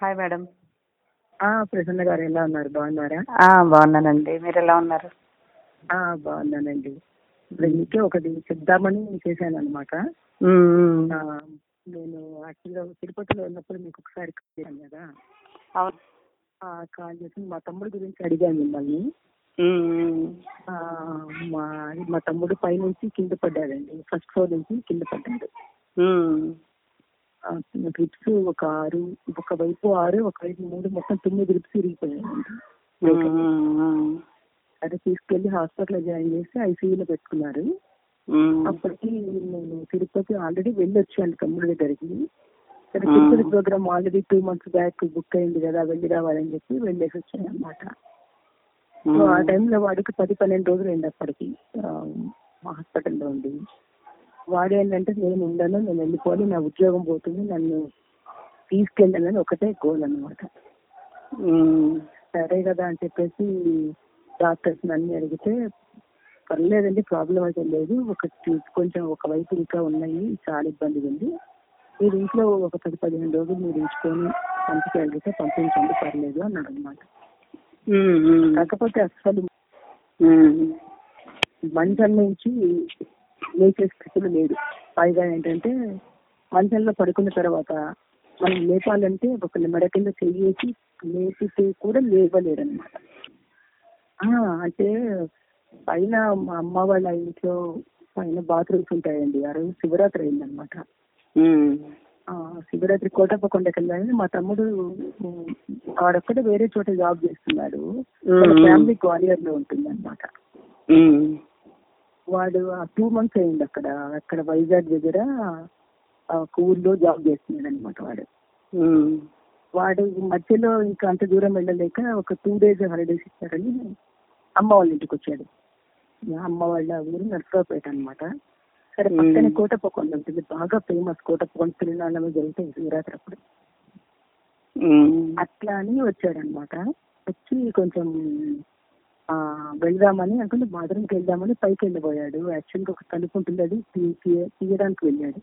Hi madam ఆ, ప్రసన్న గారు ఎలా ఉన్నారు బాగున్నారా ఆ, బాగున్నానండి మీరు ఎలా ఉన్నారు ఆ, బాగున్నానండి ఇప్పుడు మీకే ఒకటి చెప్దామని చేశాను అనమాట మ్మ్, మ్మ్. నేను యాక్చువల్గా తిరుపతిలో ఉన్నప్పుడు మీకు ఒకసారి కాల్ చేశాను కదా అవును ఆ, కాల్ చేసి మా తమ్ముడు గురించి అడిగాను మిమ్మల్ని మ్మ్, మ్మ్. ఆ, మా మా తమ్ముడు పైనుంచి కింద పడ్డాడండి ఫస్ట్ ఫ్లోర్ నుంచి కింద పడ్డాడు మ్మ్. గ్రిప్స్ ఒక ఆరు ఒక వైపు ఆరు ఒక వైపు మూడు మొత్తం తొమ్మిది గ్రిప్స్ ఇరిగిపోయాయండి మ్మ్, మ్మ్. అది తీసుకెళ్లి హాస్పిటల్లో జాయిన్ చేసి ఐసీయూలో పెట్టుకున్నారు మ్మ్. అప్పటికి నేను తిరుపతి ఆల్రెడీ వెళ్ళి వచ్చాను తమ్ముడి దగ్గరికి సరే Tirupati program already two months back book అయింది కదా వెళ్ళి రావాలని చెప్పి వెళ్ళేసి వచ్చాను అనమాట సో ఆ టైంలో వాడికి పది పన్నెండు రోజులు అయింది అప్పటికి ఆ, మా హాస్పిటల్లో ఉండి వాడు ఏంటంటే నేను ఉండను నేను వెళ్ళిపోవాలి నా ఉద్యోగం పోతుంది నన్ను తీసుకెళ్ళాలని ఒకటే గోల్ అన్నమాట మ్మ్. సరే కదా అని చెప్పేసి డాక్టర్స్ అన్ని అడిగితే పర్లేదండి ప్రాబ్లం అయితే లేదు ఒక కొంచెం ఒక వైపు ఇంకా ఉన్నాయి చాలా ఇబ్బందిగా ఉంది మీరు ఇంట్లో ఒక పది పదిహేను రోజులు మీరు ఉంచుకొని పంపించగలిగితే పంపించండి పర్లేదు అన్నాడు అనమాట మ్మ్, మ్మ్. కాకపోతే అసలు మ్మ్. మంచం నుంచి లేచే స్థితిలో లేదు పైగా ఏంటంటే మంచంలో పడుకున్న తర్వాత మనం లేపాలంటే ఒక మెడ కింద చెయ్యేసి లేపితే కూడా లేవలేరనమాట అంటే పైన మా అమ్మ వాళ్ళ ఇంట్లో పైన బాత్రూమ్స్ ఉంటాయండి ఆ రోజు శివరాత్రి అయిందనమాట మ్మ్. ఆ, శివరాత్రి కోటప్ప కొండకి వెళ్ళాలని మా తమ్ముడు ఉమ్, వాడొక్కడే వేరే చోట జాబ్ చేస్తున్నాడు వాళ్ళ మ్మ్. ఫ్యామిలీ గ్వాలియర్ లో ఉంటుంది అనమాట మ్మ్. వాడు ఆ టూ మంత్స్ అయింది అక్కడ అక్కడ వైజాగ్ దగ్గర ఆ, ఒక ఊర్లో జాబ్ చేస్తున్నాడు అనమాట వాడు మ్మ్. వాడు మధ్యలో ఇంకా అంత దూరం వెళ్ళలేక ఒక టూ డేస్ హాలిడేస్ ఇచ్చారని అమ్మ వాళ్ళ ఇంటికి వచ్చాడు అమ్మ వాళ్ళ ఊరు నర్సరావుపేట అనమాట సరే పక్కనే మ్మ్. కోటప్పకొండ ఉంటుంది బాగా ఫేమస్ కోటప్పకొండ తిరునాళ్ళలో జరుగుతాయి శివరాత్రి అప్పుడు మ్మ్. అట్లా అని వచ్చాడనమాట వచ్చి కొంచెం ఆ వెళ్దామని అనుకుంటే బాత్రూమ్కి వెళ్దామని పైకి వెళ్ళిపోయాడు యాక్చువల్గా ఒక తలుపు ఉంటుంది అది తీ- తీ- తీయడానికి వెళ్ళాడు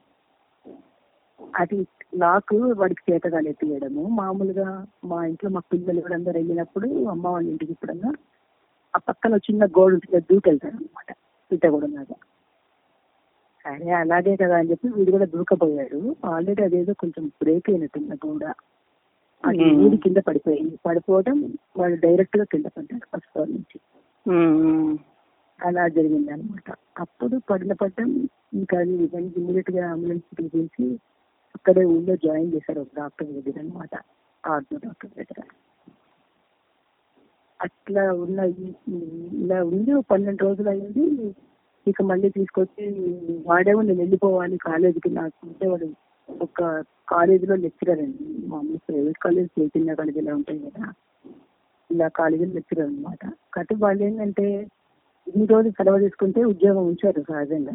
అది నాకు వాడికి చేత కాలేదు తీయడము మామూలుగా మా ఇంట్లో మా పిల్లలు కూడా అందరు వెళ్ళినప్పుడు అమ్మ వాళ్ళ ఇంటికి ఇప్పుడన్నా ఆ పక్కన చిన్న గోడ ఉంటుంది దూకెళ్తాడు అనమాట పిట్టగూడెం లాగా సరే అలాగే కదా అని చెప్పి వీడు కూడా దూకపోయాడు ఆల్రెడీ అదేదో కొంచెం బ్రేక్ అయినట్టుంది ఆ గోడ అది మ్మ్. ఊడి కింద పడిపోయింది పడిపోవడం వాడు డైరెక్ట్ గా కింద పడ్డాడు ఫస్ట్ ఫ్లోర్ నుంచి మ్మ్. అలా జరిగింది అనమాట అప్పుడు పడిన పడ్డం ఇంకా ఇమీడియట్ గా అంబులెన్స్ పిలిపించి అక్కడే ఊళ్ళో జాయిన్ చేశారు ఒక డాక్టర్ దగ్గర అనమాట ఆర్మో డాక్టర్ దగ్గర అట్లా ఉన్న ఈ- ఇలా ఉంది ఒక పన్నెండు రోజులు అయింది ఇక మళ్ళీ తీసుకొచ్చి వాడేమో నేను వెళ్ళిపోవాలి కాలేజీకి నాకు అంటే వాడు ఒక కాలేజీలో లెక్చరర్ అండి మామూలు ప్రైవేట్ కాలేజ్ చైతన్య కాలేజ్ ఇలా ఉంటాయి కదా ఇలా కాలేజీలో లెక్చరర్ అనమాట కాబట్టి వాళ్ళు ఏంటంటే ఇన్ని రోజులు సెలవు తీసుకుంటే ఉద్యోగం ఉంచారు సహజంగా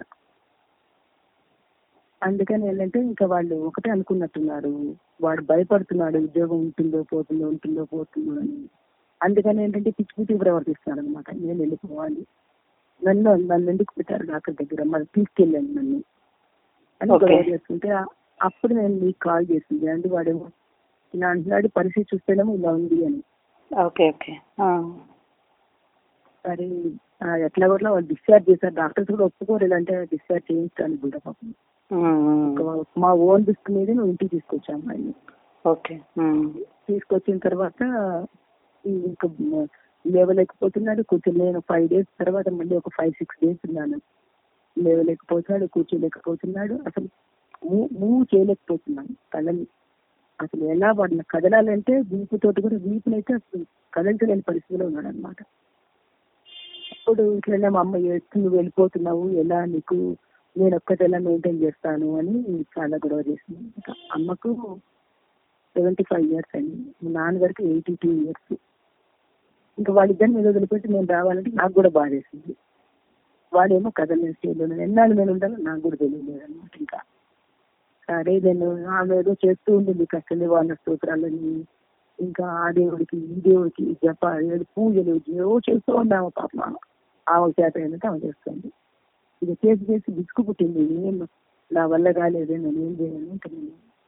అందుకని ఏంటంటే ఇంకా వాళ్ళు ఒకటే అనుకున్నట్టున్నారు వాడు భయపడుతున్నాడు ఉద్యోగం ఉంటుందో పోతుందో ఉంటుందో పోతుందో అని అందుకని ఏంటంటే పిచ్చి పిచ్చి ప్రవర్తిస్తున్నాడు అనమాట నేను వెళ్ళిపోవాలి నన్ను నన్ను ఎందుకు పెట్టారు డాక్టర్ దగ్గర మరి తీసుకెళ్ళండి నన్ను అని Okay. గొడవ చేస్తుంటే ఆ- అప్పుడు నేను మీకు కాల్ చేసింది అంటే వాడేమో ఇలా అంటున్నాడు పరిస్థితి చూస్తేనేమో ఇలా ఉంది అని ఓకే ఓకే ఆ. సరే ఆ, ఎట్లా కూడా వాళ్ళు డిశ్చార్జ్ చేశారు డాక్టర్స్ కూడా ఒప్పుకోరు ఇలా అంటే డిశ్చార్జ్ చేయించడానికి కూడా పాపం మ్మ్. ఒక- మా ఓన్ రిస్క్ మీద నువ్వు ఇంటికి తీసుకొచ్చాం అమ్మాయిని ఓకే మ్మ్. తీసుకొచ్చిన తర్వాత ఇంకా లేవలేకపోతున్నాడు కూర్చోలేను ఫైవ్ డేస్ తర్వాత మళ్ళీ ఒక ఫైవ్ సిక్స్ డేస్ ఉన్నాను లేవలేకపోతున్నాడు కూర్చోలేకపోతున్నాడు అసలు మూవ్ మూవ్ చేయలేకపోతున్నాను తలని అసలు ఎలా వాడిని కదలాలంటే వీపుతోటి కూడా వీపునైతే అసలు కదలించలేని పరిస్థితిలో ఉన్నాడు అనమాట అప్పుడు ఇట్లనే మా అమ్మ ఏడుస్తూ నువ్వు వెళ్ళిపోతున్నావు ఎలా నీకు నేను ఒక్కటి ఎలా మెయింటైన్ చేస్తాను అని చాలా గొడవ చేసింది అనమాట అమ్మకు సెవెంటీ ఫైవ్ ఇయర్స్ అండి మా నాన్నగారికి ఎయిటీ టూ ఇయర్స్ ఇంకా వాళ్ళిద్దరిని మీద వదిలిపెట్టి నేను రావాలంటే నాకు కూడా బాధేసింది వాడేమో కదలని స్టేజ్లో ఎన్నాళ్ళు నేను ఉండాలో నాకు కూడా తెలియలేదు అనమాట ఇంకా సరే నేను ఆమె ఏదో చేస్తూ ఉండింది కష్టం వాళ్ళ స్తోత్రాలని ఇంకా ఆ దేవుడికి ఈ దేవుడికి జప ఏడు పూజలు ఏవో చేస్తూ ఉన్నాము పాప ఆమె చేత ఏంటంటే ఆమె చేస్తుంది ఇది చేసి చేసి విసుగు పుట్టింది నేను నా వల్ల కాలేదు నేను ఏం చేయను ఇంకా నేను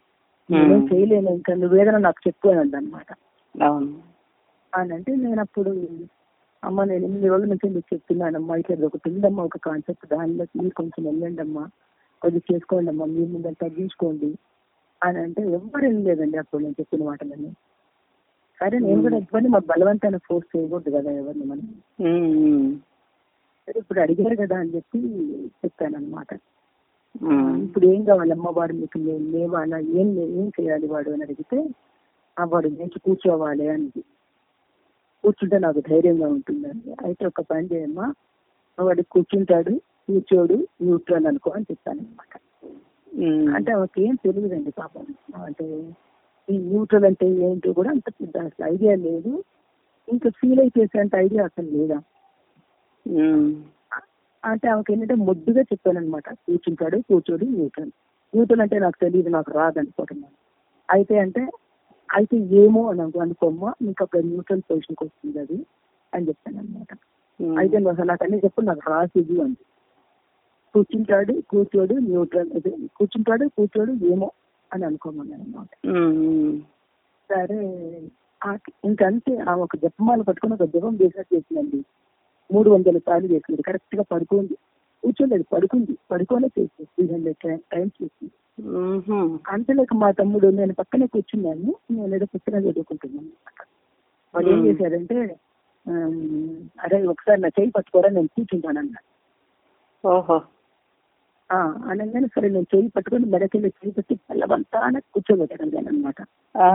నేనేం చేయలేను ఇంకా నువ్వేదైనా నాకు చెప్పు అని అనమాట అవును అని అంటే నేను అప్పుడు అమ్మ నేను ఎనిమిది రోజుల నుంచి మీకు చెప్తున్నానమ్మా ఇట్లా ఇది ఒకటి ఉందమ్మా ఒక కాన్సెప్ట్ దానిలో మీరు కొంచెం వెళ్ళండి అమ్మా కొద్దిగా చేసుకోండి అమ్మా మీరు ముందు తగ్గించుకోండి అని అంటే ఎవ్వరు వెళ్ళలేదండి అప్పుడు నేను చెప్పిన మాటలని సరే నేను కూడా ఇబ్బంది మా బలవంతాన్ని ఫోర్స్ చేయకూడదు కదా ఎవరిని మనం ఉమ్, సరే ఇప్పుడు అడిగారు కదా అని చెప్పి చెప్పాను అనమాట ఉమ్, ఇప్పుడు ఏం కావాలమ్మా వాడు మీకు లే- లేవాలా ఏం లే- ఏం చేయాలి వాడు అని అడిగితే ఆ వాడు లేచి కూర్చోవాలి అని కూర్చుంటే నాకు ధైర్యంగా ఉంటుందండి అయితే ఒక పని చేయమ్మా వాడు కూర్చుంటాడు కూర్చోడు న్యూట్రల్ అనుకో అని చెప్పాను అనమాట ఉమ్, అంటే ఆమెకి ఏం తెలియదండి పాపం అంటే ఈ న్యూట్రల్ అంటే ఏంటో కూడా అంత పెద్ద అసలు ఐడియా లేదు ఇంకా ఫీల్ అయిపోయేంత ఐడియా అసలు లేదా ఉమ్, అంటే ఆమెకి ఏంటంటే ముద్దుగా చెప్పాను అనమాట కూర్చుంటాడు కూర్చోడు న్యూట్రల్ న్యూట్రల్ అంటే నాకు తెలియదు నాకు రాదు అనుకుంటున్నాను అయితే అంటే అయితే ఏమో అని అనుకో అనుకోమ్మా నీకు అక్కడ న్యూట్రల్ పొజిషన్కి వస్తుంది అది అని చెప్పాను అనమాట ఉమ్, అయితే నువ్వు అసలు నాకు అన్ని చెప్పు నాకు రాసిది అంది కూర్చుంటాడు కూర్చోడు న్యూట్రల్ అదే కూర్చుంటాడు కూర్చోడు ఏమో అని అనుకోమన్నాను అనమాట ఉమ్, సరే ఆ- ఇంకంతే ఆ ఒక జపమాల పట్టుకుని ఒక జపం చేసినట్టు చేసిందండి మూడు వందల సార్లు చేసింది కరెక్ట్ గా పడుకుంది కూర్చోలేదు పడుకుంది పడుకోనే చేసింది త్రీ హండ్రెడ్ టైమ్స్ చేసింది ఉహు, అంతలేక మా తమ్ముడు నేను పక్కనే కూర్చున్నాను నేను ఏదో పుస్తకం చదువుకుంటున్నాను వాడు ఏం మ్మ్. చేశారంటే ఆమ్, అరే ఒకసారి నా చేయి పట్టుకోరా నేను కూర్చుంటానన్నా ఓహో ఆ, అనగానే సరే నేను చేయి పట్టుకొని మెడకెళ్ళి చేయి పెట్టి బలవంతాన కూర్చోబెట్టాను అనమాట ఆ,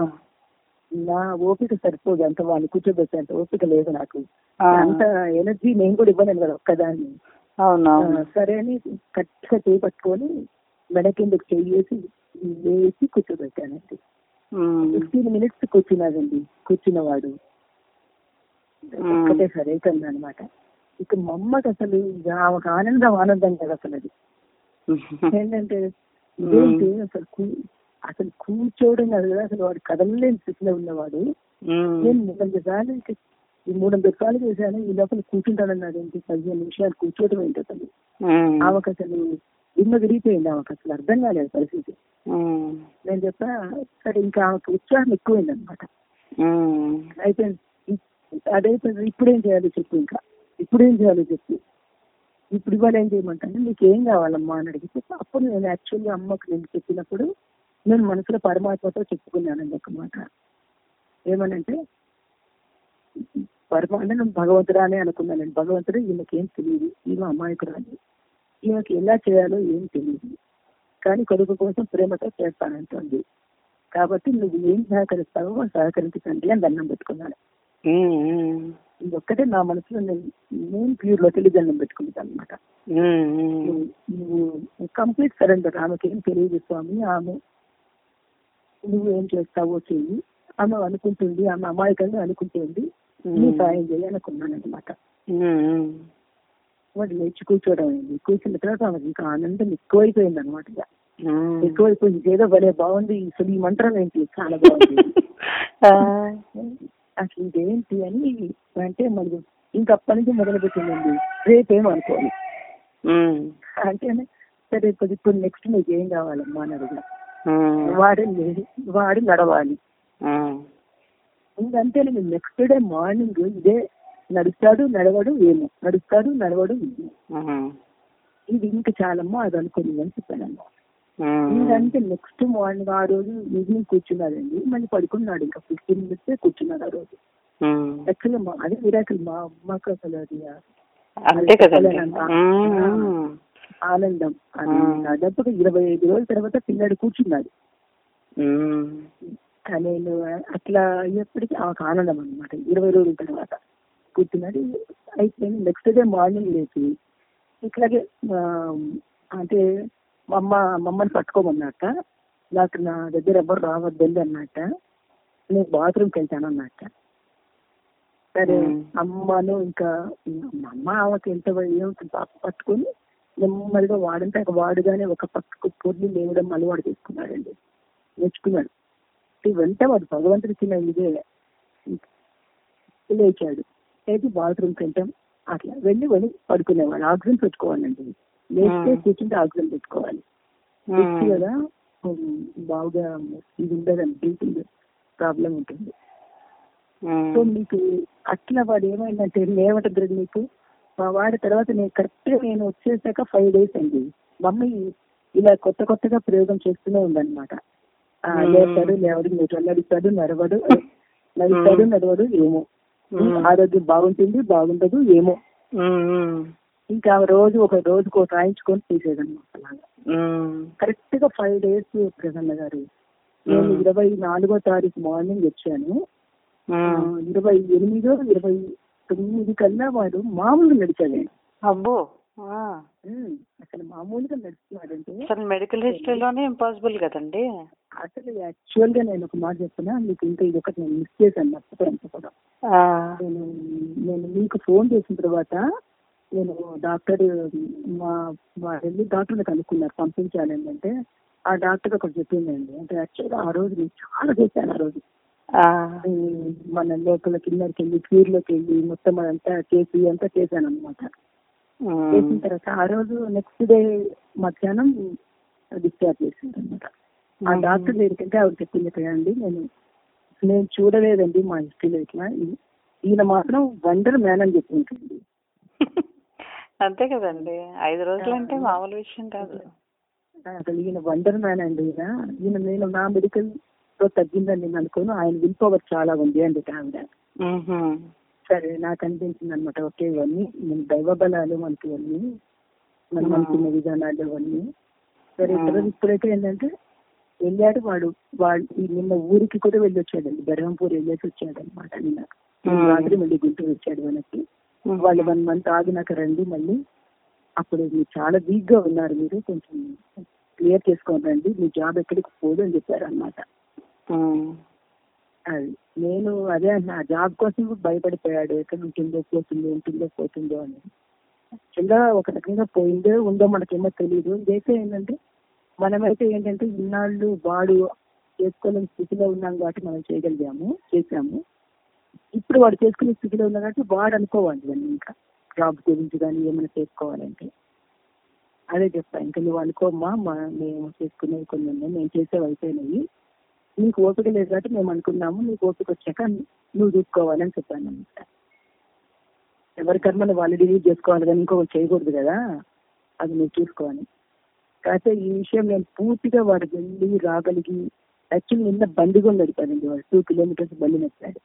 నా ఓపిక సరిపోదు అంత వాళ్ళు కూర్చోబెట్టే అంత ఓపిక లేదు నాకు ఆ, అంత ఎనర్జీ నేను కూడా ఇవ్వలేను కదా ఒక్కదాన్ని అవునవును ఆ, సరే అని కరెక్ట్గా చేయి పట్టుకొని మెడ కిందకి చెయ్యేసి వేసి కూర్చోబెట్టానండి ఉమ్, ఫిఫ్టీన్ మినిట్స్ కూర్చున్నాడండి కూర్చున్నవాడు మ్మ్. ఒక్కటే సరే అనమాట ఇక మా అమ్మకి అసలు ఇక ఆమెకు ఆనందం ఆనందం కదా అసలు అది ఏంటంటే ఇదేంటి అసలు కూ- అసలు కూర్చోవడం కాదు కదా అసలు వాడు కదలలేని స్థితిలో ఉన్నవాడు ఉమ్, నేను మూడు వందల సార్లు ఇంక ఈ మూడు వందల సార్లు చేశాను ఈ లోపల కూర్చుంటానన్నాడు ఏంటి పదిహేను నిమిషాలు కూర్చోవడం ఏంటి అసలు ఉమ్, ఆమెకు అసలు దిమ్మ తిరిగిపోయింది ఆమెకు అసలు అర్థం కాలేదు పరిస్థితి ఉమ్, నేను చెప్పా సరే ఇంకా ఆమెకు ఉత్సాహం ఎక్కువైంది అనమాట ఉమ్, అయితే అదైపోయింది ఇప్పుడేం చేయాలో చెప్పు ఇంకా ఇప్పుడేం చేయాలో చెప్పు ఇప్పుడు ఇవాళ ఏం చేయమంటాను నీకు ఏం కావాలమ్మా అని అడిగితే అప్పుడు నేను యాక్చువల్లీ అమ్మకు నేను చెప్పినప్పుడు నేను మనసులో పరమాత్మతో చెప్పుకున్నానండి ఒక మాట ఏమనంటే పరమ అంటే నేను భగవంతుడా అని అనుకున్నానండి భగవంతుడు ఈమెకి ఏం తెలియదు ఈమె అమాయకురాలు ఈమెకి ఎలా చేయాలో ఏం తెలియదు కానీ కొడుకు కోసం ప్రేమతో చేస్తానంటుంది కాబట్టి నువ్వు ఏం సహకరిస్తావో సహకరించకండి అని దండం పెట్టుకున్నాను ఉమ్, ఉమ్, ఇది ఒక్కటే నా మనసులో నేను నేను ప్యూర్ లో తెలియ దండం పెట్టుకున్నాను అనమాట ఉమ్, ఉమ్, నువ్వు కంప్లీట్ సరెండర్ ఆమెకి ఏం తెలియదు స్వామి ఆమె నువ్వు ఏం చేస్తావో చెయ్యి ఆమె అనుకుంటుంది ఆమె అమాయకంగా అనుకుంటుంది నీ సాయం చేయి అనుకున్నాను అనమాట ఉమ్, వాడు లేచి కూర్చోవడం అయింది కూర్చున్న తర్వాత ఆమెకి ఇంకా ఆనందం ఎక్కువైపోయింది అనమాట ఇక ఉమ్. ఎక్కువైపోయింది ఏదో భలే బాగుంది అసలు ఈ మంత్రం ఏంటి చాలా బాగుంది ఆ, అసలు ఇదేంటి అని అంటే మరి ఇంకా అప్పటి నుంచి మొదలు పెట్టిందండి రేపేమో అనుకోవాలి ఉమ్, అంటే సరే ఇప్పుడు ఇప్పుడు నెక్స్ట్ నీకు ఏం కావాలమ్మా అని అడిగా ఉమ్, వాడు లే- వాడు నడవాలి ఉమ్, ఇంకంతే నేను నెక్స్ట్ డే మార్నింగ్ ఇదే నడుస్తాడు నడవడు ఏమో నడుస్తాడు నడవడు ఏమో ఉమ్, ఇది ఇంకా చాలమ్మా అది అనుకుని అని చెప్పానమ్మా ఉమ్, ఇంకంటే నెక్స్ట్ మార్నింగ్ ఆ రోజు ఈవినింగ్ కూర్చున్నాడండి మళ్ళీ పడుకున్నాడు ఇంకా ఫిఫ్టీన్ మినిట్స్ కూర్చున్నాడు ఆ రోజు ఉమ్. యాక్చువల్గా మా అదే విరాకులు మా అమ్మకు అసలు అది అంతే కదండి చెప్పలేనంత. ఉమ్, ఉమ్. ఆనందం అది ఆ. దాదాపుగా ఇరవై ఐదు రోజుల తర్వాత పిల్లాడు కూర్చున్నాడు ఉమ్, ఆ నేను అట్లా అయ్యేప్పటికీ ఆమెకు ఆనందం అనమాట ఇరవై రోజుల తర్వాత కూర్చున్నాడు అయిపోయింది నెక్స్ట్ డే మార్నింగ్ లేచి ఇట్లాగే ఆ, అంటే మా అమ్మ మా అమ్మని పట్టుకోమన్నట్ట నాకు నా దగ్గర ఎవరు రావద్దండి అన్నట్ట నేను బాత్రూమ్కి వెళ్తాను అన్నట్ట సరే మ్మ్. అమ్మను ఇంకా మా అమ్మ ఆమెకి ఎంత ఏమవుతుంది పాప పట్టుకొని నెమ్మదిగా వాడంటే ఒక వాడుగానే ఒక పక్కకు పొర్లి లేవడం అలవాటు చేసుకున్నాడండి నేర్చుకున్నాడు ఇవంతా వాడు భగవంతుడి చిన్న ఇదే లేచాడు అయితే బాత్రూమ్కి వెళ్తాం అట్లా వెళ్ళి వెళ్ళి పడుకునేవాడు ఆక్సిజన్ పెట్టుకోవాలండి లేస్తే మ్మ్. కూర్చుంటే ఆక్సిజన్ పెట్టుకోవాలి ఉమ్, తెచ్చి కదా ఉమ్, బాగా ఇది ఉండదండి బ్రీతింగ్ ప్రాబ్లం ఉంటుంది ఉమ్. సో మీకు అట్లా వాడు ఏమైందంటే ఏమంటుంది మీకు మా వాడి తర్వాత నేను కరెక్ట్ గా నేను వచ్చేసాక ఫైవ్ డేస్ అండి మమ్మీ ఇలా కొత్త కొత్తగా ప్రయోగం చేస్తూనే ఉందన్నమాట ఆ, మ్మ్. లేస్తాడు లేవడు మీరు నడుస్తాడు నడవడు నడుస్తాడు మ్మ్. నడవడు ఏమో మ్మ్. ఆరోగ్యం బాగుంటుంది బాగుండదు ఏమో ఉమ్, ఉమ్. ఇంకా రోజు ఒక రోజుకు ఒక రాయించుకొని తీసేదన్నమాట అలాగా ఉమ్. కరెక్ట్ గా ఫైవ్ డేస్ ప్రసన్న గారు నేను మ్మ్. ఇరవై నాలుగో తారీఖు మార్నింగ్ వచ్చాను ఆ, ఉమ్. ఇరవై ఎనిమిదో ఇరవై తొమ్మిది కల్లా వాడు మామూలుగా నడిచాడు అబ్బో ఆ. ఉమ్, అసలు మామూలుగా నడుస్తున్నాడంటే అసలు మెడికల్ హిస్టరీలోనే ఇంపాసిబుల్ కదండి అసలు యాక్చువల్ గా నేను ఒక మాట చెప్తున్నా మీకు ఇంకా ఇది ఒకటి నేను మిస్ చేశాను మర్చిపోయాను కూడా ఆ. నేను నేను మీకు ఫోన్ చేసిన తర్వాత నేను డాక్టర్ మా మా వెళ్ళి డాక్టర్ని కనుక్కున్నారు పంపించాలని అంటే ఆ డాక్టర్ ఒకటి చెప్పిందండి అంటే యాక్చువల్గా ఆ రోజు నేను చాలా చేశాను ఆ రోజు ఆ. ఈ మన లోపల కిందకి వెళ్ళి క్యూర్లోకి వెళ్ళి మొత్తం అదంతా చేసి అంతా చేశాను అనమాట చేసిన ఉమ్. తర్వాత ఆ రోజు నెక్స్ట్ డే మధ్యాహ్నం డిశ్చార్జ్ చేశారు అనమాట ఆ మ్మ్. డాక్టర్ దగ్గరికి ఆవిడ చెప్పింది కదండి నేను నేను చూడలేదండి మా హిస్టరీలో ఇట్లా ఈ- ఈయన మాత్రం వండర్ మ్యాన్ అని చెప్పింది అంతే కదండి ఐదు రోజులు అంటే మామూలు విషయం కాదు అసలు ఈయన వండర్ మ్యాన్ అండి ఈయన ఈయన నేను నా మెడికల్ తో తగ్గిందని నేను అనుకోను ఆయన విల్ పవర్ చాలా ఉంది అండి ఆవిడ ఉహు. సరే నాకు అనిపించింది అనమాట ఓకే ఇవన్నీ మన దైవ బలాలు మనకి ఇవన్నీ మన మ్మ్. మనకున్న విధానాలు ఇవన్నీ సరే మ్మ్. తర్వాత ఇప్పుడైతే ఏంటంటే వెళ్ళాడు వాడు వాడు ఈ నిన్న ఊరికి కూడా వెళ్ళి వచ్చాడండి బెరహంపూర్ వెళ్ళేసి వచ్చాడు అనమాట నిన్న మ్మ్. రాత్రి మళ్ళీ గుంటూరు వచ్చాడు వెనక్కి ఉహు. వాళ్ళు వన్ మంత్ ఆగినాక రండి మళ్ళీ అప్పుడు మీరు చాలా వీక్ గా ఉన్నారు మీరు కొంచెం క్లియర్ చేసుకొని రండి మీ జాబ్ ఎక్కడికి పోదు అని చెప్పారు అనమాట ఉమ్. అది నేను అదే అన్న ఆ జాబ్ కోసం భయపడిపోయాడు ఎక్కడ ఉంటుందో పోతుందో ఉంటుందో పోతుందో అని యాక్చువల్గా ఒక రకంగా పోయిందో ఉందో మనకేమో తెలియదు ఇదైతే ఏంటంటే మనమైతే ఏంటంటే ఇన్నాళ్ళు వాడు చేసుకోలేని స్థితిలో ఉన్నాం కాబట్టి మనం చేయగలిగాము చేశాము ఇప్పుడు వాడు చేసుకునే స్థితిలో ఉన్నా కాబట్టి వాడు అనుకోవాలి ఇవన్నీ ఇంకా జాబ్ గురించి కానీ ఏమైనా చేసుకోవాలంటే అదే చెప్తా ఇంకా నువ్వు అనుకోమ్మా మా మేము చేసుకునేవి కొన్ని ఉన్నాయి మేము చేసేవి అయిపోయినాయి నీకు ఓపిక లేదు కాబట్టి మేము అనుకున్నాము నీకు ఓపిక వచ్చాక నువ్వు చూసుకోవాలని చెప్పాను అనమాట ఎవరి కర్మని వాళ్ళు డిలీట్ చేసుకోవాలి కానీ ఇంకొకటి చేయకూడదు కదా అది నువ్వు చూసుకోవాలి కాకపోతే ఈ విషయం నేను పూర్తిగా వాడు వెళ్ళి రాగలిగి యాక్చువల్లీ నిన్న బండిగా నడిపాడండి వాడు టూ కిలోమీటర్స్ బండి నడిపాడు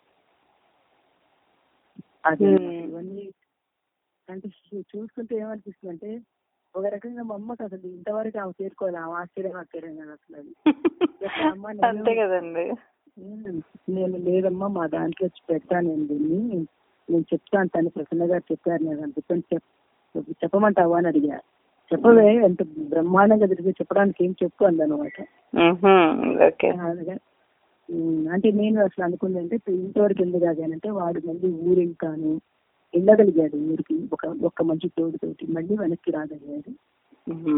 అది Hmm. ఇవన్నీ అంటే చూ- చూస్తుంటే ఏమనిపిస్తుంది అంటే ఒక రకంగా మా అమ్మకి అసలు ఇంతవరకు ఆమె చేరుకోవాలి ఆమె ఆశ్చర్యం ఆశ్చర్యం కదా అసలు అది అమ్మా, నేను- అంతే కదండి ఉమ్, నేను లేదమ్మా మా దాంట్లో వచ్చి పెడతాను నేను దీన్ని నేను చెప్తాను తను ప్రసన్న గారు చెప్పారు నేను అని చెప్పని చెప్ చెప్పమంటావా అని అడిగా చెప్పవే ఎంత బ్రహ్మాండంగా తిరిగి చెప్పడానికి ఏం చెప్పు అందనమాట ఉహు. ఓకే అంటే నేను అసలు అనుకుంది అంటే ఇంతవరకు ఎందుకు ఆగానంటే వాడు మళ్ళీ ఊరెళ్తాను వెళ్ళగలిగాడు ఊరికి ఒక ఒక్క మంచి తోడుతోటి మళ్ళీ వెనక్కి రాగలిగాడు ఉహు.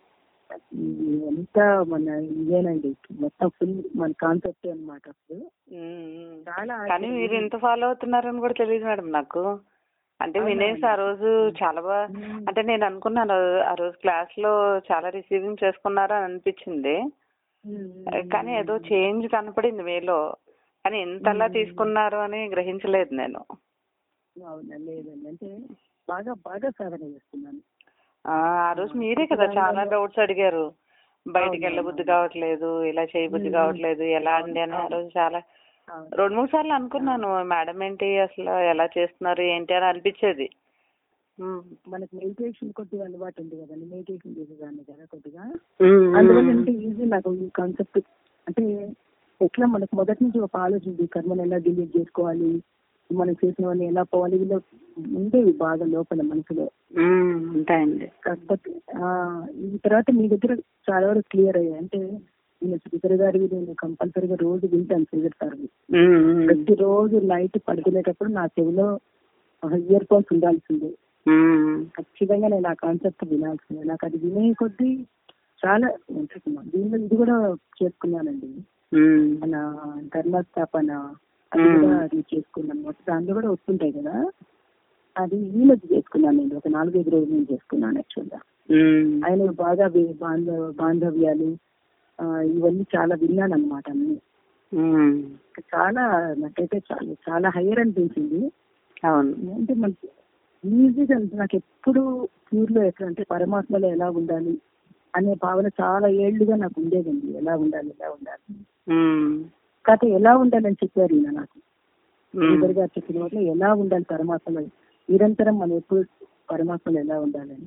అంతా మన ఇదేనండి మొత్తం ఫుల్ మన కాన్సెప్ట్ అన్నమాట అసలు ఉమ్. చాలా కానీ మీరు ఇంత ఫాలో అవుతున్నారని కూడా తెలియదు మేడం నాకు అంటే అవునా? వినేసి ఆ రోజు చాలా బాగా ఉమ్. అంటే నేను అనుకున్నాను ఆ రోజు క్లాస్ లో చాలా రిసీవింగ్ చేసుకున్నారు అని అనిపించింది కానీ ఏదో చేంజ్ కనపడింది మీలో కానీ ఇంతలా మ్మ్. తీసుకున్నారు అని గ్రహించలేదు నేను అవునా లేదండి అంటే బాగా బాగా సాధన చేస్తున్నాను ఆ ఆ రోజు మీరే కదా చాలా డౌట్స్ అడిగారు బయటికి అవును, వెళ్ళబుద్ధి అవును. కావట్లేదు ఇలా చేయబుద్ధి మ్మ్. కావట్లేదు ఎలా అండి అని ఆ రోజు చాలా అవును. రెండు మూడు సార్లు అనుకున్నాను మేడం ఏంటి అసలు ఎలా చేస్తున్నారు ఏంటి అని అనిపించేది మ్మ్. మనకి మెడిటేషన్ కొద్దిగా అలవాటు ఉంది కదండి మెడిటేషన్ చేసేదాన్ని కదా కొద్దిగా మ్మ్. అందువల్ల అంటే ఈజీ నాకు ఈ కాన్సెప్ట్ అంటే ఎట్లా మనకు మొదటి నుంచి ఒక ఆలోచన ఉంది కర్మను ఎలా డిలీట్ చేసుకోవాలి మనం చేసినవన్నీ ఎలా పోవాలి వీళ్ళు ఉండేవి బాగా లోపల మనసులో మ్మ్. ఉంటాయండి కాకపోతే ఆ, ఈ తర్వాత మీ దగ్గర చాలా వరకు క్లియర్ అయ్యాయి అంటే నేను శ్రీధర్ గారి నేను కంపల్సరీగా రోజు వింటాను శ్రీధర్ గారు మ్మ్. మ్మ్. ప్రతి రోజు నైట్ పడుకునేటప్పుడు నా చెవిలో ఇయర్ ఫోన్స్ ఉండాల్సిందే మ్మ్. ఖచ్చితంగా నేను ఆ కాన్సెప్ట్ వినాల్సిందే నాకు అది వినే కొద్దీ చాలా ఉంటుంది దీనిలో ఇది కూడా చేసుకున్నానండి మ్మ్. మన ధర్మస్థాపన అది మ్మ్. కూడా అది చేసుకున్నాను మొత్తం దాంట్లో కూడా వస్తుంటాయి కదా అది ఈ మధ్య చేసుకున్నాను నేను ఒక నాలుగైదు రోజులు నేను చేసుకున్నాను యాక్చువల్గా మ్మ్. ఆయన బాగా వే- బాంధవ బాంధవ్యాలు ఆ, ఇవన్నీ చాలా విన్నాను అనమాట అన్ని ఉమ్. చాలా నాకైతే చాలా చాలా హైయర్ అనిపించింది అవును అంటే మనకి ఈజీగా నాకు ఎప్పుడు ప్యూర్లో ఎట్లా అంటే పరమాత్మలో ఎలా ఉండాలి అనే భావన చాలా ఏళ్లుగా నాకు ఉండేదండి ఎలా ఉండాలి ఎలా ఉండాలి ఉమ్. కాకపోతే ఎలా ఉండాలని చెప్పారు ఈయన నాకు ఉమ్. శ్రీధర్ గారు చెప్పిన వాటిలో ఎలా ఉండాలి పరమాత్మలో నిరంతరం మనం ఎప్పుడు పరమాత్మలో ఎలా ఉండాలని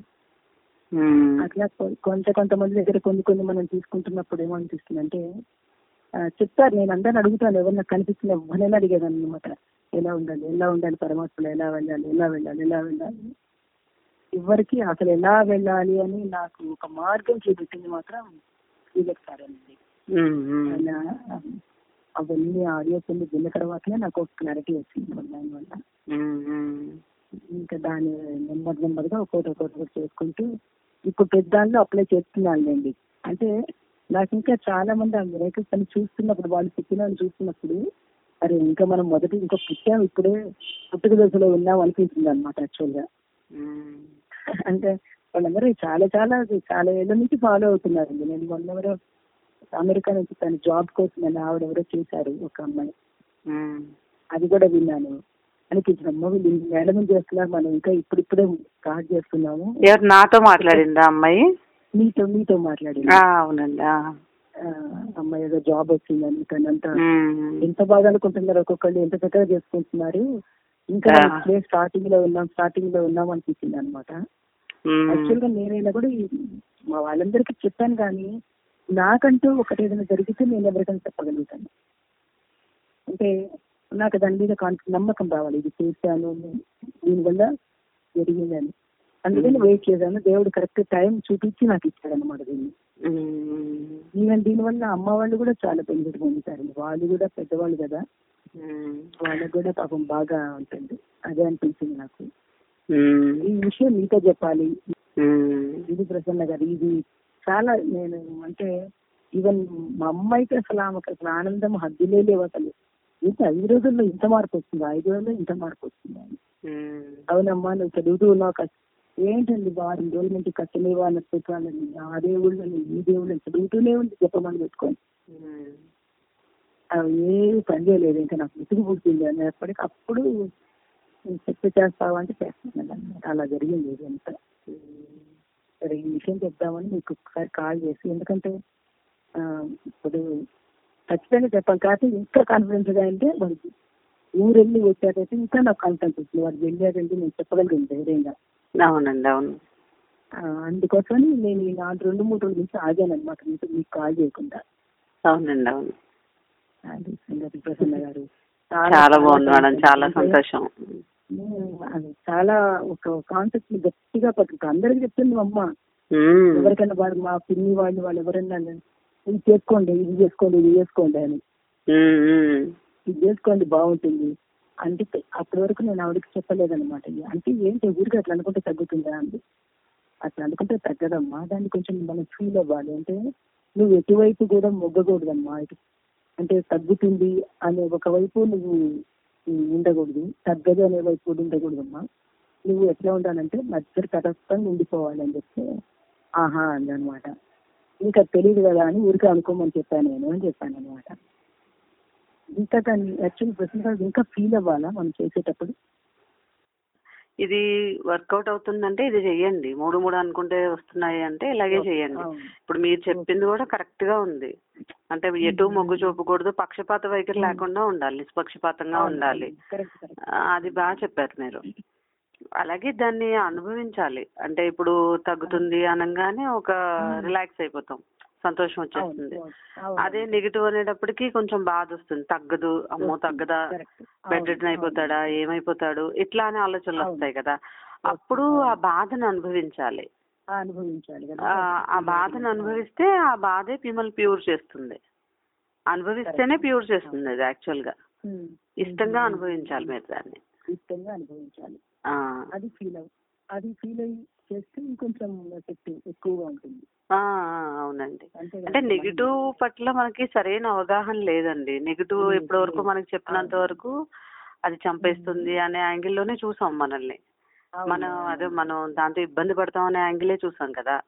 ఉమ్. అట్లా కొ- కొంత కొంతమంది దగ్గర కొన్ని కొన్ని మనం తీసుకుంటున్నప్పుడు ఏమనిపిస్తుంది అంటే ఆ, చెప్తారు నేను అందరిని అడుగుతాను ఎవరు నాకు కనిపిస్తున్న ఎవరైనా అడిగేదాన్ని అనమాట ఎలా ఉండాలి ఎలా ఉండాలి పరమాత్మలో ఎలా వెళ్ళాలి ఎలా వెళ్ళాలి ఎలా వెళ్ళాలి ఎవరికి అసలు ఎలా వెళ్ళాలి అని నాకు ఒక మార్గం చూపించింది మాత్రం శ్రీధర్ సార్ అండి ఉమ్. ఉమ్. ఆయన అవన్నీ ఆడియోస్ అన్ని విన్న తర్వాతనే నాకు ఒక క్లారిటీ వచ్చింది దానివల్ల ఉమ్. ఉమ్. ఇంకా దాన్ని నెమ్మది నెమ్మదిగా ఒక్కొక్కటి ఒక్కొక్కటి చేసుకుంటూ ఇప్పుడు పెద్దాళ్ళు అప్లై చేస్తున్నానులేండి అంటే నాకు ఇంకా చాలా మంది ఆ మిరాకిల్స్ అని చూస్తున్నప్పుడు వాళ్ళు చెప్పిన వాళ్ళు చూస్తున్నప్పుడు అరే ఇంకా మనం మొదటి ఇంకా పుట్టాం ఇప్పుడే పుట్టుక దశలో ఉన్నాం అనిపించింది అనమాట యాక్చువల్గా ఉమ్. అంటే వాళ్ళందరూ చాలా చాలా చాలా ఏళ్ళ నుంచి ఫాలో అవుతున్నారండి నేను మొన్న ఎవరో అమెరికా నుంచి తన జాబ్ కోసం అని ఆవిడ ఎవరో చేశారు ఒక అమ్మాయి ఉమ్. అది కూడా విన్నాను అనిపించిన అమ్మ వీళ్ళు ఇన్ని ఏళ్ళ నుంచి చేస్తున్నారు మనం ఇంకా ఇప్పుడిప్పుడే స్టార్ట్ చేస్తున్నాము ఎవరు నాతో మాట్లాడిందా అమ్మాయి మీతో మీతో మాట్లాడి ఆ, అవునండి ఆ. అమ్మాయి ఏదో జాబ్ వచ్చిందని తనంతా ఉమ్. ఎంత బాగా అనుకుంటున్నారు ఒక్కొక్కళ్ళు ఎంత చక్కగా చేసుకుంటున్నారు ఇంకా ఆ. ఇప్పుడే స్టార్టింగ్ లో ఉన్నాం స్టార్టింగ్ లో ఉన్నాం అనిపించింది అనమాట ఉమ్. యాక్చువల్ గా నేనైనా కూడా ఈ- మా వాళ్ళందరికీ చెప్పాను కానీ నాకంటూ ఒకటి ఏదైనా జరిగితే నేను ఎవరికైనా చెప్పగలుగుతాను అంటే నాకు దాని మీద కాన్ఫి నమ్మకం రావాలి ఇది చేశాను దీనివల్ల జరిగిందని అందుకని వెయిట్ చేశాను దేవుడు కరెక్ట్ టైం చూపించి నాకు ఇచ్చాడు అనమాట దీన్ని ఉమ్. ఈవెన్ దీనివల్ల అమ్మ వాళ్ళు కూడా చాలా బెనిఫిట్ పొందుతారు వాళ్ళు కూడా పెద్దవాళ్ళు కదా ఉమ్. వాళ్ళకు కూడా పాపం బాగా ఉంటుంది అదే అనిపించింది నాకు ఉమ్. ఈ విషయం మీతో చెప్పాలి ఉమ్. ఇది ప్రసన్న గారు ఇది చాలా నేను అంటే ఈవెన్ మా అమ్మాయికి అసలు ఆమెకు అసలు ఆనందం హద్దులే లేవు అసలు ఇంత ఐదు రోజుల్లో ఇంత మార్పు వస్తుంది ఐదు రోజుల్లో ఇంత మార్పు వస్తుంది అని. ఉమ్. అవునమ్మా నువ్వు చదువుతూ ఉన్నావు కష్ట ఏంటండి వారం రోజుల నుంచి కష్టలేవా అన్నట్టు పెట్టాలని ఆ దేవుళ్ళని ఈ దేవుళ్ళని చదువుతూనే ఉంది చెప్పమని పెట్టుకొని ఉమ్. అవి ఏమి పని చేయలేదు ఇంకా నాకు ముసుగు పుట్టింది అనేప్పటికీ అప్పుడు నేను చెప్పి చేస్తావా అంటే చేస్తాను అన్నమాట అలా జరిగింది ఇదంతా సరే ఈ విషయం చెప్దామని మీకు ఒకసారి కాల్ చేసి ఎందుకంటే ఆ, ఇప్పుడు ఖచ్చితంగా చెప్పాలి కాబట్టి ఇంకా కాన్ఫిడెన్స్ గా అంటే మనకి ఊరెళ్ళి వచ్చాకైతే ఇంకా నాకు కాన్ఫిడెన్స్ వచ్చింది వాడు వెళ్ళాడంటే నేను చెప్పగలిగింది ధైర్యంగా అవునండి అవును ఆ, అందుకోసమని నేను ఈ నాలుగు రెండు మూడు రోజుల నుంచి ఆగాను అనమాట మీకు మీకు కాల్ చేయకుండా అవునండి అవును అది సంగతి ప్రసన్న గారు చాలా బాగుంది మేడం చాలా సంతోషం ఉమ్, అది చాలా ఒక కాన్సెప్ట్ ని గట్టిగా పట్టుకు అందరికి చెప్తుంది మా అమ్మ ఉమ్. ఎవరికైనా వాడు మా పిన్ని వాళ్ళు వాళ్ళు ఎవరైనా ఇది చేసుకోండి ఇది చేసుకోండి ఇది చేసుకోండి అని ఉమ్. ఉమ్. ఇది చేసుకోండి బాగుంటుంది అంటే అప్పటి వరకు నేను ఆవిడకి చెప్పలేదన్నమాట అంటే ఏంటి ఊరికి అట్లా అనుకుంటే తగ్గుతుందా అండి అట్లా అనుకుంటే తగ్గదమ్మా దాన్ని కొంచెం మనం ఫీల్ అవ్వాలి అంటే నువ్వు ఎటువైపు కూడా మొగ్గకూడదమ్మా ఇటు అంటే తగ్గుతుంది అనే ఒకవైపు నువ్వు ఉమ్, ఉండకూడదు తగ్గదు అనే వైపు కూడా ఉండకూడదమ్మా నువ్వు ఎట్లా ఉండాలంటే మధ్య తటస్థంగా ఉండిపోవాలి అని చెప్తే ఆహా అందనమాట ఇంకా తెలియదు కదా అని ఊరికే అనుకోమని చెప్పాను నేను అని చెప్పాను అనమాట ఇంకా దాన్ని యాక్చువల్ ప్రశ్న ఇంకా ఫీల్ అవ్వాలా మనం చేసేటప్పుడు ఇది వర్కౌట్ అవుతుందంటే ఇది చెయ్యండి మూడు మూడు అనుకుంటే వస్తున్నాయి అంటే ఇలాగే చేయండి అవును. ఇప్పుడు మీరు చెప్పింది కూడా కరెక్ట్ గా ఉంది అంటే ఎటు మొగ్గు చూపకూడదు పక్షపాత వైఖరి లేకుండా ఉండాలి నిష్పక్షపాతంగా ఉండాలి కరెక్ట్ కరెక్ట్ ఆ, అది బాగా చెప్పారు మీరు అలాగే దాన్ని అనుభవించాలి అంటే ఇప్పుడు తగ్గుతుంది అనగానే ఒక రిలాక్స్ అయిపోతాం సంతోషం వచ్చేస్తుంది అదే నెగిటివ్ అనేటప్పటికి కొంచెం బాధ వస్తుంది తగ్గదు అమ్మో తగ్గదా బెడ్ రిటర్న్ అయిపోతాడా ఏమైపోతాడు ఇట్లా అనే ఆలోచనలు అవును. వస్తాయి కదా అప్పుడు ఆ బాధను అనుభవించాలి అనుభవించాలి కదా ఆ, ఆ బాధను అనుభవిస్తే ఆ బాధే మిమ్మల్ని ప్యూర్ చేస్తుంది అనుభవిస్తేనే ప్యూర్ చేస్తుంది అది యాక్చువల్ గా ఉమ్. ఇష్టంగా అనుభవించాలి మీరు దాన్ని ఇష్టంగా అనుభవించాలి ఆ, అది ఫీల్ అవ్ అది ఫీల్ అయ్యి చేస్తే ఇంకొంచెం ఎఫెక్ట్ ఎక్కువగా ఉంటుంది ఆ, ఆ, అవునండి అంతే అంటే నెగిటివ్ పట్ల మనకి సరైన అవగాహన లేదండి నెగిటివ్ లేదు, ఇప్పటి వరకు లేదు. మనకి చెప్పినంత వరకు అది చంపేస్తుంది అనే యాంగిల్లోనే చూసాం మనల్ని మనం అదే మనం దాంతో ఇబ్బంది పడతాం అనే యాంగిలే చూసాం కదా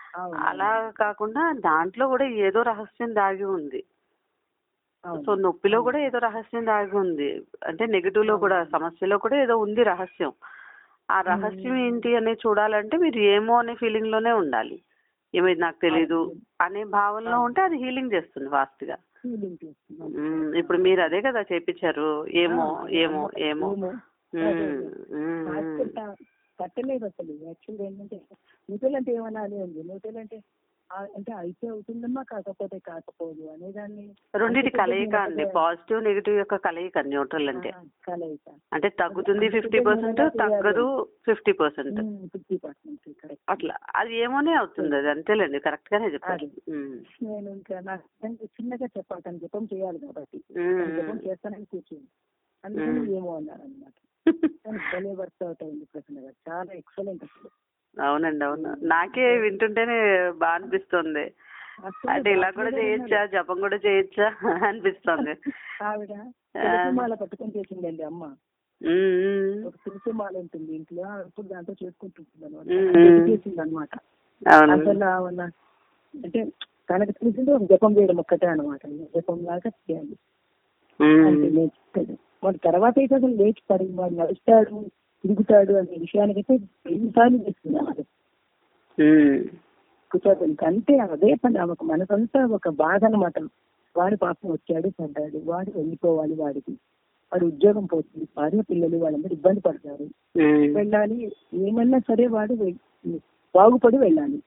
అవును. అలా కాకుండా దాంట్లో కూడా ఏదో రహస్యం దాగి ఉంది అవును. సో నొప్పిలో కూడా ఏదో రహస్యం దాగి ఉంది అంటే నెగిటివ్ లో కూడా సమస్యలో కూడా ఏదో ఉంది రహస్యం ఆ రహస్యం ఏంటి అనేది చూడాలంటే మీరు ఏమో అనే ఫీలింగ్ లోనే ఉండాలి ఏమైంది నాకు తెలీదు అనే భావనలో ఉంటే అది హీలింగ్ చేస్తుంది ఫాస్ట్ గా ఫీలింగ్ చేస్తున్నాను ఉమ్, ఇప్పుడు మీరు అదే కదా చేపించారు ఏమో ఏమో ఏమో ఏమో. ఉమ్, అదే, అదే. ఉమ్, హాస్పిటల్ తా- కట్టలేదు అసలు యాక్చువల్గా ఏంటంటే న్యూట్రల్ అంటే ఏమన్నా అని ఉంది న్యూట్రల్ అంటే ఆ- అంటే అయితే అవుతుందమ్మా కాకపోతే కాకపోదు అనేదాన్ని రెండిటి అంటే కలయిక అండి కొద్దిగా పాజిటివ్ నెగిటివ్ యొక్క కలయిక న్యూట్రల్ అంటే ఆ, కలయిక అంటే తగ్గుతుంది ఫిఫ్టీ పర్సెంట్ తగ్గదు fifty percent fifty percent correct అట్లా అది ఏమోనే అవుతుంది అది అంతేలేండి కరెక్ట్ గానే చెప్పారు ఉమ్. నేను ఇంకా నాకు అంటే చిన్నగా చెప్పాలి తను జపం చేయాలి కాబట్టి ఉమ్, తను జపం చేస్తానని కూర్చుంది అందుకని మ్మ్. ఏమో అన్నారు అనమాట కానీ భలే వర్క్ అవుట్ అయింది ప్రసన్న గారు చాలా ఎక్సలెంట్ అసలు అవునండి అవును నాకే వింటుంటేనే బాగా అనిపిస్తుంది అసలు అంటే ఇలా కూడా డాక్టర్ గారు చేయొచ్చా జపం కూడా చేయొచ్చా అనిపిస్తుంది ఆవిడ ఆ. తులసిమాల పట్టుకొని చేసిందండి అమ్మ ఉమ్, ఉమ్. ఒక తులసిమాల ఉంటుంది ఇంట్లో అప్పుడు దాంతో చేసుకుంటుంటుంది మ్మ్. అనమాట చేసింది అనమాట అవును అసలు ఆవిడ అంటే తనకు తెలిసింది ఒక జపం చేయడం ఒక్కటే అనమాట జపం లాగా చేయాలి అంటే ఉమ్, నేర్చుకుంటాడు వాడు తర్వాత అయితే అసలు లేచి పడి వాడు నడుస్తాడు తిరుగుతాడు అనే విషయానికైతే ఎన్నిసార్లు చేస్తున్నాడు ఉమ్. కూర్చోదు అంతే అదే పని ఆమెకు మనసంతా ఒక బాధ అనమాట వాడు పాపం వచ్చాడు పడ్డాడు వాడు వెళ్ళిపోవాలి వాడికి వాడు ఉద్యోగం పోతుంది భార్య పిల్లలు వాళ్ళందరూ ఇబ్బంది పడతారు ఉమ్. వెళ్ళాలి ఏమన్నా సరే వాడు వె- బాగుపడి వెళ్ళాలి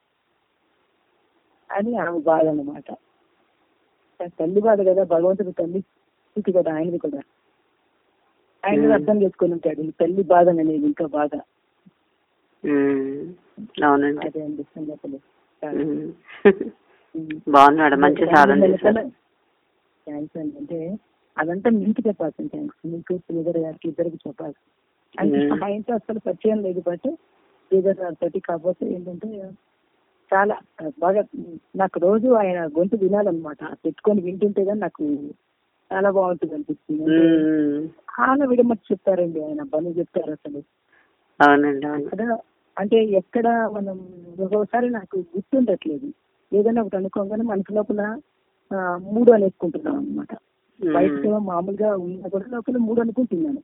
అని ఆమె బాధ అనమాట తల్లి బాధ కదా భగవంతుడు తల్లి స్థితి కదా ఆయనది కూడా ఆయన కూడా అర్థం చేసుకొని ఉంటాడు ఈ తల్లి బాధ అనేది ఇంకా బాధ ఉమ్. అవునండి అదే అండి సంగతులు ఉమ్. బాగుంది మేడం మంచి సాధన చేశారు థ్యాంక్స్ అండి అంటే అదంతా మీకు చెప్పాల్సిన థ్యాంక్స్ మీకు శ్రీధర్ గారికి ఇద్దరికి చెప్పాలి అంటే మ్మ్. ఆయనతో అసలు పరిచయం లేదు బట్ శ్రీధర్ గారి తోటి కాకపోతే ఏంటంటే చాలా బాగా నాకు రోజు ఆయన గొంతు వినాలన్నమాట పెట్టుకొని వింటుంటే కానీ నాకు చాలా బాగుంటుంది అనిపిస్తుంది అంటే ఉమ్. చాలా విడమర్చి చెప్తారండి ఆయన పని చెప్తారు అసలు అవునండి అవును అక్కడ అంటే ఎక్కడ మనం ఒక్కోసారి నాకు గుర్తుండట్లేదు ఏదైనా ఒకటి అనుకోగానే మనసు లోపల ఆ, మూడు అనేసుకుంటున్నాం అనమాట బయటకు ఏమో మామూలుగా ఉన్నా కూడా లోపల మూడు అనుకుంటున్నాను